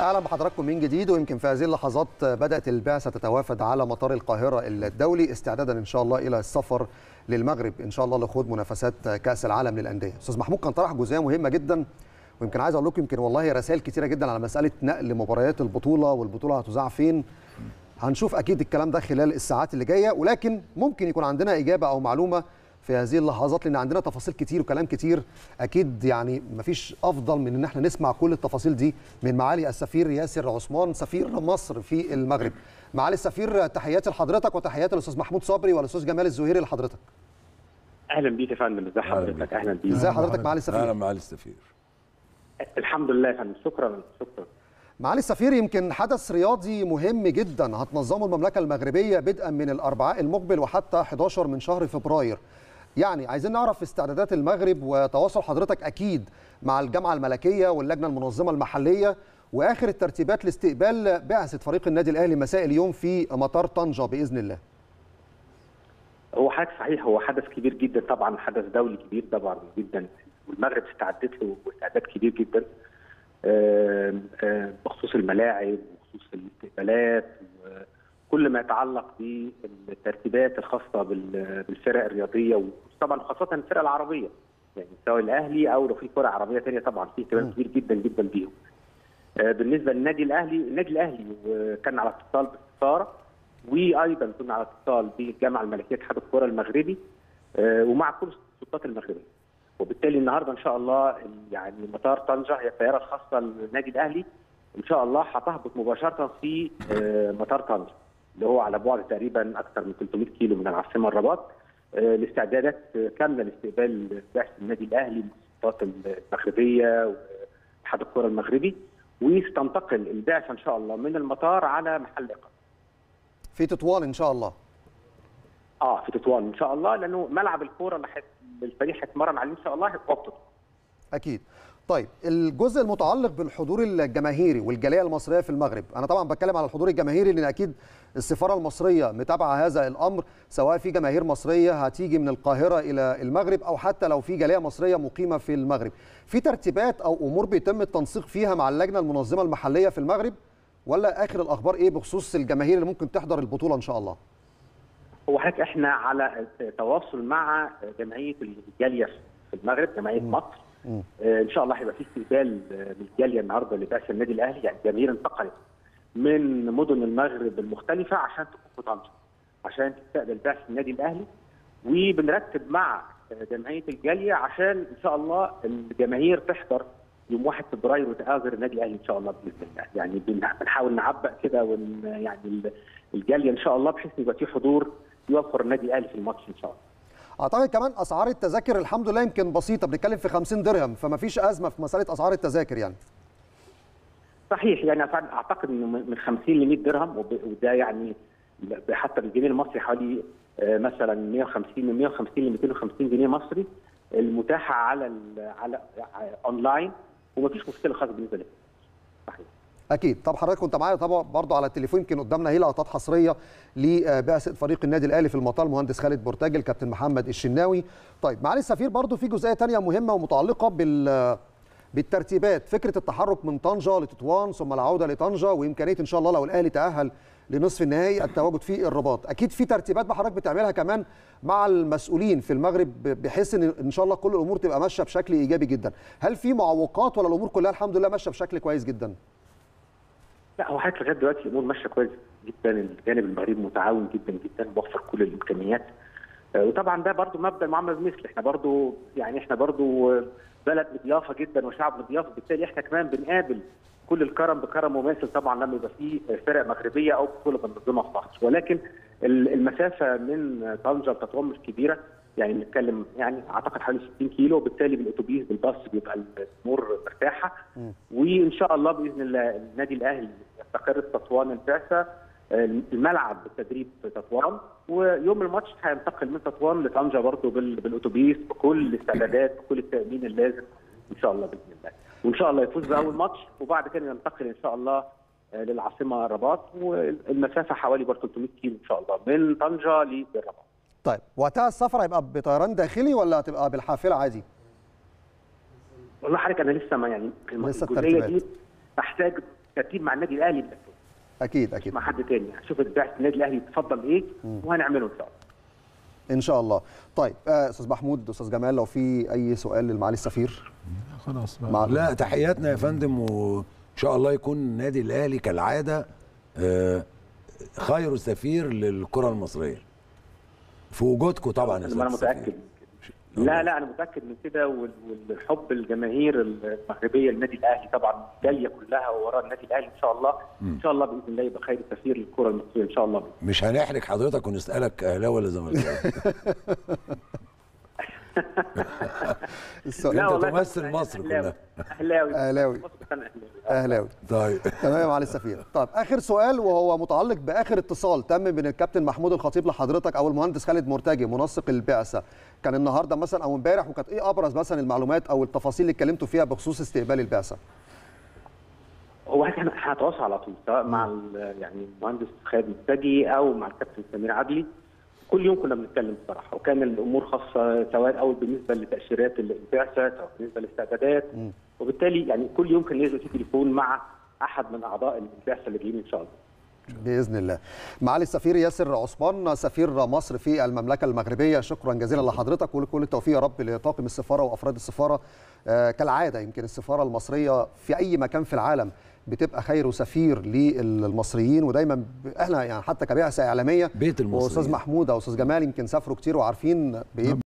اهلا بحضراتكم من جديد ويمكن في هذه اللحظات بدات البعثه تتوافد على مطار القاهره الدولي استعدادا ان شاء الله الى السفر للمغرب ان شاء الله لخوض منافسات كاس العالم للانديه. استاذ محمود كان طرح جزئيه مهمه جدا ويمكن عايز اقول لكم يمكن والله رسائل كتيره جدا على مساله نقل مباريات البطوله والبطوله هتذاع فين. هنشوف اكيد الكلام ده خلال الساعات اللي جايه ولكن ممكن يكون عندنا اجابه او معلومه في هذه اللحظات لان عندنا تفاصيل كتير وكلام كتير اكيد يعني مفيش افضل من ان احنا نسمع كل التفاصيل دي من معالي السفير ياسر عثمان سفير مصر في المغرب. معالي السفير تحياتي لحضرتك وتحياتي للاستاذ محمود صبري والاستاذ جمال الزهيري لحضرتك. اهلا بيك يا فندم ازي حضرتك اهلا بيك ازي حضرتك معالي السفير اهلا معالي السفير الحمد لله يا فندم شكرا شكرا معالي السفير يمكن حدث رياضي مهم جدا هتنظمه المملكه المغربيه بدءا من الاربعاء المقبل وحتى 11 من شهر فبراير. يعني عايزين نعرف استعدادات المغرب وتواصل حضرتك اكيد مع الجامعه الملكيه واللجنه المنظمه المحليه واخر الترتيبات لاستقبال بعثه فريق النادي الاهلي مساء اليوم في مطار طنجه باذن الله. هو حدث صحيح هو حدث كبير جدا طبعا حدث دولي كبير طبعا جدا والمغرب استعدت له استعداد كبير جدا بخصوص الملاعب وخصوص الاستقبالات وكل ما يتعلق بالترتيبات الخاصه بالفرق الرياضيه وطبعا خاصه الفرق العربيه يعني سواء الاهلي او لو في فرق عربيه ثانيه طبعا في اهتمام كبير جدا جدا بيهم. بالنسبه للنادي الاهلي النادي الاهلي كان على اتصال بالسفاره وايضا كنا على اتصال بالجامعه الملكيه اتحاد الكره المغربي ومع كل السلطات المغربيه. وبالتالي النهارده ان شاء الله يعني مطار طنجه هي الطياره الخاصه للنادي الاهلي ان شاء الله هتهبط مباشره في مطار طنجه اللي هو على بعد تقريبا اكثر من 300 كيلو من العاصمه الرباط لاستعدادات كامله لاستقبال بعثه النادي الاهلي من السلطات المغربيه واتحاد الكره المغربي وستنتقل البعثه ان شاء الله من المطار على محل اقامه. في تطوان ان شاء الله. اه في تطوان ان شاء الله لانه ملعب الكوره اللي الفريق هيتمرن عليه ان شاء الله هيتوطن. اكيد. طيب الجزء المتعلق بالحضور الجماهيري والجاليه المصريه في المغرب، انا طبعا بتكلم على الحضور الجماهيري لان اكيد السفاره المصريه متابعه هذا الامر سواء في جماهير مصريه هتيجي من القاهره الى المغرب او حتى لو في جاليه مصريه مقيمه في المغرب. في ترتيبات او امور بيتم التنسيق فيها مع اللجنه المنظمه المحليه في المغرب ولا اخر الاخبار ايه بخصوص الجماهير اللي ممكن تحضر البطوله ان شاء الله؟ هو حضرتك احنا على تواصل مع جمعيه الجاليه في المغرب جمعيه مصر آه ان شاء الله هيبقى في استقبال للجاليه النهارده لبعثه النادي الاهلي يعني جماهير انتقلت من مدن المغرب المختلفه عشان تكون في طنجه عشان تستقبل بعثه النادي الاهلي وبنرتب مع جمعيه الجاليه عشان ان شاء الله الجماهير تحضر يوم 1 فبراير وتآزر النادي الاهلي ان شاء الله باذن الله يعني بنحاول نعبأ كده ون يعني الجاليه ان شاء الله بحيث يبقى في حضور يوفر النادي الاهلي في الماتش ان شاء الله. اعتقد كمان اسعار التذاكر الحمد لله يمكن بسيطه بنتكلم في 50 درهم فما فيش ازمه في مساله اسعار التذاكر يعني. صحيح يعني اعتقد انه من 50 ل 100 درهم وده يعني حتى بالجنيه المصري حوالي مثلا 150 من 150 ل 250 جنيه مصري المتاحه على على اونلاين ومفيش مشكله خالص بالنسبه لي. صحيح. اكيد طب حضرتك كنت معايا طبعا برضه على التليفون يمكن قدامنا هي لقطات حصريه لبعثه فريق النادي الاهلي في المطار المهندس خالد بورتاج الكابتن محمد الشناوي طيب معالي السفير برضه في جزئيه ثانيه مهمه ومتعلقه بال بالترتيبات فكره التحرك من طنجه لتطوان ثم العوده لطنجه وامكانيه ان شاء الله لو الاهلي تاهل لنصف النهائي التواجد في الرباط اكيد في ترتيبات بقى حضرتك بتعملها كمان مع المسؤولين في المغرب بحيث ان ان شاء الله كل الامور تبقى ماشيه بشكل ايجابي جدا هل في معوقات ولا الامور كلها الحمد لله ماشيه بشكل كويس جدا لا هو حضرتك لغايه دلوقتي الامور ماشيه كويس جدا الجانب المغربي متعاون جدا جدا موفر كل الامكانيات وطبعا ده برضو مبدا المعامله بالمثل احنا برضو يعني احنا برضو بلد مضيافه جدا وشعب مضياف بالتالي احنا كمان بنقابل كل الكرم بكرم مماثل طبعا لما يبقى في فرق مغربيه او بطوله بننظمها في مصر ولكن المسافه من طنجه لتطوان مش كبيره يعني بنتكلم يعني اعتقد حوالي 60 كيلو وبالتالي بالاتوبيس بالباص بيبقى الامور مرتاحه وان شاء الله باذن الله النادي الاهلي يستقر في تطوان البعثه الملعب بالتدريب في تطوان ويوم الماتش هينتقل من تطوان لطنجه برضه بالاتوبيس بكل الاستعدادات بكل التامين اللازم ان شاء الله باذن الله وان شاء الله يفوز باول ماتش وبعد كده ينتقل ان شاء الله للعاصمه الرباط والمسافه حوالي برضه 300 كيلو ان شاء الله من طنجه للرباط. طيب وقتها السفر هيبقى بطيران داخلي ولا هتبقى بالحافله عادي؟ والله حضرتك انا لسه ما يعني لسه الجزئيه الترتيبات. دي تحتاج بالترتيب مع النادي الاهلي بنفسه اكيد مش اكيد مع حد تاني هنشوف بعثه النادي الاهلي تفضل ايه وهنعمله ان شاء الله ان شاء الله طيب آه، استاذ محمود استاذ جمال لو في اي سؤال للمعالي السفير خلاص بقى. مع لا تحياتنا يا فندم وان شاء الله يكون النادي الاهلي كالعاده آه، خير سفير للكره المصريه في وجودكم طبعا يا انا أستاذ متاكد السفير. لا لا انا متاكد من كده وال- والحب الجماهير المغربيه للنادي الاهلي طبعا جايه كلها وراء النادي الاهلي ان شاء الله ان شاء الله باذن الله يبقى خير سفير للكره المصريه ان شاء الله مش هنحرج حضرتك ونسالك اهلاوي ولا زملكاوي السؤال لا. أنت والله تمثل أنا مصر أهلاوي. كلها. اهلاوي أهلاوي. مصر أنا اهلاوي اهلاوي طيب تمام يا معالي السفير طيب اخر سؤال وهو متعلق باخر اتصال تم بين الكابتن محمود الخطيب لحضرتك او المهندس خالد مرتجي منسق البعثه كان النهارده مثلا او امبارح وكانت ايه ابرز مثلا المعلومات او التفاصيل اللي اتكلمتوا فيها بخصوص استقبال البعثه هو احنا هنتواصل على طول سواء مع ال- يعني المهندس خالد مرتجي او مع الكابتن سمير عدلي كل يوم كنا بنتكلم بصراحه وكان الامور خاصه سواء اول بالنسبه لتاشيرات البعثه سواء بالنسبه للاستعدادات وبالتالي يعني كل يوم كان لازم في تليفون مع احد من اعضاء البعثه اللي جايين ان شاء الله باذن الله معالي السفير ياسر عثمان سفير مصر في المملكه المغربيه شكرا جزيلا لحضرتك وكل التوفيق يا رب لطاقم السفاره وافراد السفاره آه كالعاده يمكن السفاره المصريه في اي مكان في العالم بتبقى خير سفير للمصريين ودايما ب- احنا يعني حتى كبعثه اعلاميه بيت المصريين. واستاذ محمود او استاذ جمال يمكن سافروا كتير وعارفين بايه